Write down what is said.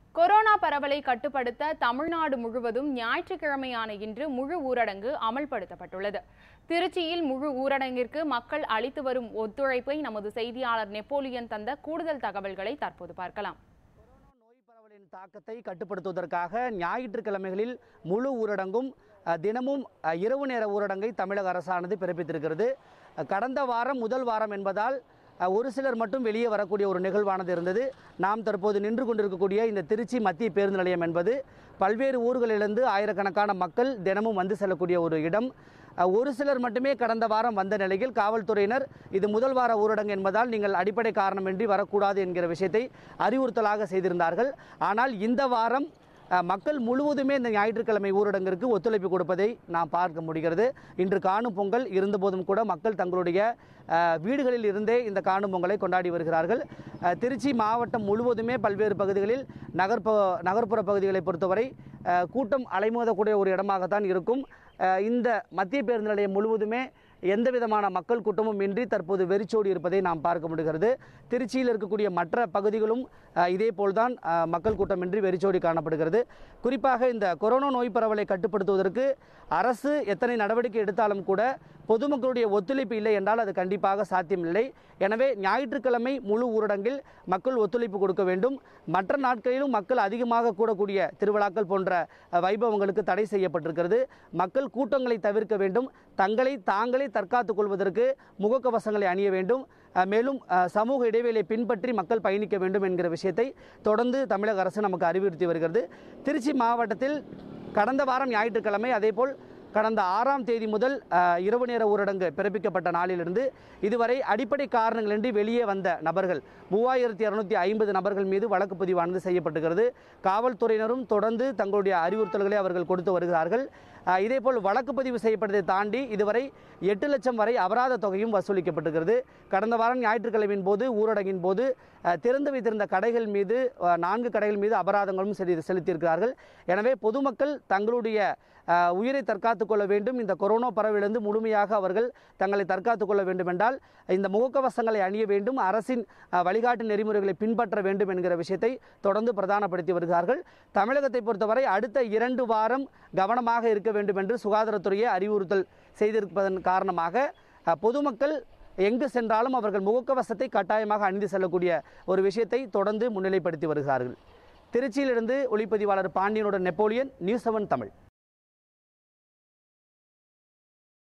corona பரவலை கட்டுப்படுத்த தமிழ்நாடு முழுவதும் ஞாயிற்றுக்கிழமையான இன்று முழு ஊரடங்கு அமல்படுத்தப்பட்டுள்ளது திருச்சியில் முழு ஊரடங்கிற்கு மக்கள் அளித்து வரும் ஒத்துழைப்பை நமது செய்தியாளர் நெப்போலியன் தந்த கூடுதல் தகவல்களை தற்போது பார்க்கலாம் நோய் பரவலின் தாக்கத்தை கட்டுப்படுத்துவதற்காக ஞாயிற்றுக்கிழமைகளில் முழு ஊரடங்கும் அஹ், தினமும் அஹ், இரவு நேர ஊரடங்கை தமிழக அரசானது பிறப்பித்திருக்கிறது அஹ், கடந்த வாரம் முதல் வாரம் என்பதால் அஹ், ஒரு சிலர் மட்டும் வெளியே வரக்கூடிய ஒரு நிகழ்வானது இருந்தது நாம் தற்போது நின்று கொண்டிருக்கக்கூடிய இந்த திருச்சி மத்திய பேருந்து நிலையம் என்பது பல்வேறு ஊர்களிலிருந்து ஆயிரக்கணக்கான மக்கள் தினமும் வந்து செல்லக்கூடிய ஒரு இடம் அஹ், ஒரு சிலர் மட்டுமே கடந்த வாரம் வந்த நிலையில் காவல்துறையினர் இது முதல் வார ஊரடங்கு என்பதால் நீங்கள் அடிப்படை காரணமின்றி வரக்கூடாது என்கிற விஷயத்தை அறிவுறுத்தலாக செய்திருந்தார்கள் ஆனால் இந்த வாரம் அஹ், மக்கள் முழுவதுமே இந்த ஞாயிற்றுக்கிழமை ஊரடங்கிற்கு ஒத்துழைப்பு கொடுப்பதை நாம் பார்க்க முடிகிறது இன்று காணும் பொங்கல் இருந்தபோதும் கூட மக்கள் தங்களுடைய அஹ், வீடுகளில் இருந்தே இந்த காணும் பொங்கலை கொண்டாடி வருகிறார்கள் அஹ், திருச்சி மாவட்டம் முழுவதுமே பல்வேறு பகுதிகளில் நகர்ப்ப நகர்ப்புற பகுதிகளை பொறுத்தவரை அஹ், கூட்டம் அலைமோதக்கூடிய ஒரு இடமாகத்தான் இருக்கும் அஹ், இந்த மத்திய பேருந்து நிலையம் முழுவதுமே எந்த விதமான மக்கள் கூட்டமும் இன்றி தற்போது வெறிச்சோடி இருப்பதை நாம் பார்க்க முடிகிறது திருச்சியில் இருக்கக்கூடிய மற்ற பகுதிகளும் அஹ், இதே போல்தான் அஹ், மக்கள் கூட்டமின்றி வெறிச்சோடி காணப்படுகிறது குறிப்பாக இந்த கொரோனா நோய் பரவலை கட்டுப்படுத்துவதற்கு அரசு எத்தனை நடவடிக்கை எடுத்தாலும் கூட பொதுமக்களுடைய ஒத்துழைப்பு இல்லை என்றால் அது கண்டிப்பாக சாத்தியமில்லை எனவே ஞாயிற்றுக்கிழமை முழு ஊரடங்கில் மக்கள் ஒத்துழைப்பு கொடுக்க வேண்டும் மற்ற நாட்களிலும் மக்கள் அதிகமாக கூடக்கூடிய திருவிழாக்கள் போன்ற அஹ், வைபவங்களுக்கு தடை செய்யப்பட்டிருக்கிறது மக்கள் கூட்டங்களை தவிர்க்க வேண்டும் தங்களை தாங்களே தற்காத்துக் கொள்வதற்கு முகக்கவசங்களை அணிய வேண்டும் அஹ், மேலும் அஹ், சமூக இடைவெளியை பின்பற்றி மக்கள் பயணிக்க வேண்டும் என்கிற விஷயத்தை தொடர்ந்து தமிழக அரசு நமக்கு அறிவுறுத்தி வருகிறது திருச்சி மாவட்டத்தில் கடந்த வாரம் ஞாயிற்றுக்கிழமை அதேபோல் கடந்த ஆறாம் தேதி முதல் அஹ், இரவு நேர ஊரடங்கு பிறப்பிக்கப்பட்ட நாளிலிருந்து இதுவரை அடிப்படை காரணங்களின்றி வெளியே வந்த நபர்கள் மூவாயிரத்தி இரநூத்தி ஐம்பது நபர்கள் மீது வழக்கு பதிவானது செய்யப்பட்டுகிறது காவல்துறையினரும் தொடர்ந்து தங்களுடைய அறிவுறுத்தல்களை அவர்கள் கொடுத்து வருகிறார்கள் அஹ், இதேபோல் வழக்கு பதிவு செய்யப்பட்டதை தாண்டி இதுவரை எட்டு லட்சம் வரை அபராத தொகையும் வசூலிக்கப்பட்டிருக்கிறது கடந்த வாரம் ஞாயிற்றுக்கிழமையின் போது ஊரடங்கின் போது அஹ், திறந்து வைத்திருந்த கடைகள் மீது அஹ், நான்கு கடைகள் மீது அபராதங்களும் செலுத்தி செலுத்தியிருக்கிறார்கள் எனவே பொதுமக்கள் தங்களுடைய அஹ், உயிரை தற்காத்துக் கொள்ள வேண்டும் இந்த கொரோனா பரவலிருந்து முழுமையாக அவர்கள் தங்களை தற்காத்துக் கொள்ள வேண்டும் என்றால் இந்த முகக்கவசங்களை அணிய வேண்டும் அரசின் அஹ், வழிகாட்டு நெறிமுறைகளை பின்பற்ற வேண்டும் என்கிற விஷயத்தை தொடர்ந்து பிரதானப்படுத்தி வருகிறார்கள் தமிழகத்தை பொறுத்தவரை அடுத்த இரண்டு வாரம் கவனமாக இருக்க வேண்டும் என்று சுகாதாரத்துறையை அறிவுறுத்தல் செய்திருப்பதன் காரணமாக அஹ், பொதுமக்கள் எங்கு சென்றாலும் அவர்கள் முகக்கவசத்தை கட்டாயமாக அணிந்து செல்லக்கூடிய ஒரு விஷயத்தை தொடர்ந்து முன்னிலைப்படுத்தி வருகிறார்கள் திருச்சியிலிருந்து ஒளிப்பதிவாளர் பாண்டியனுடன் நெப்போலியன் நியூஸ் செவன் தமிழ்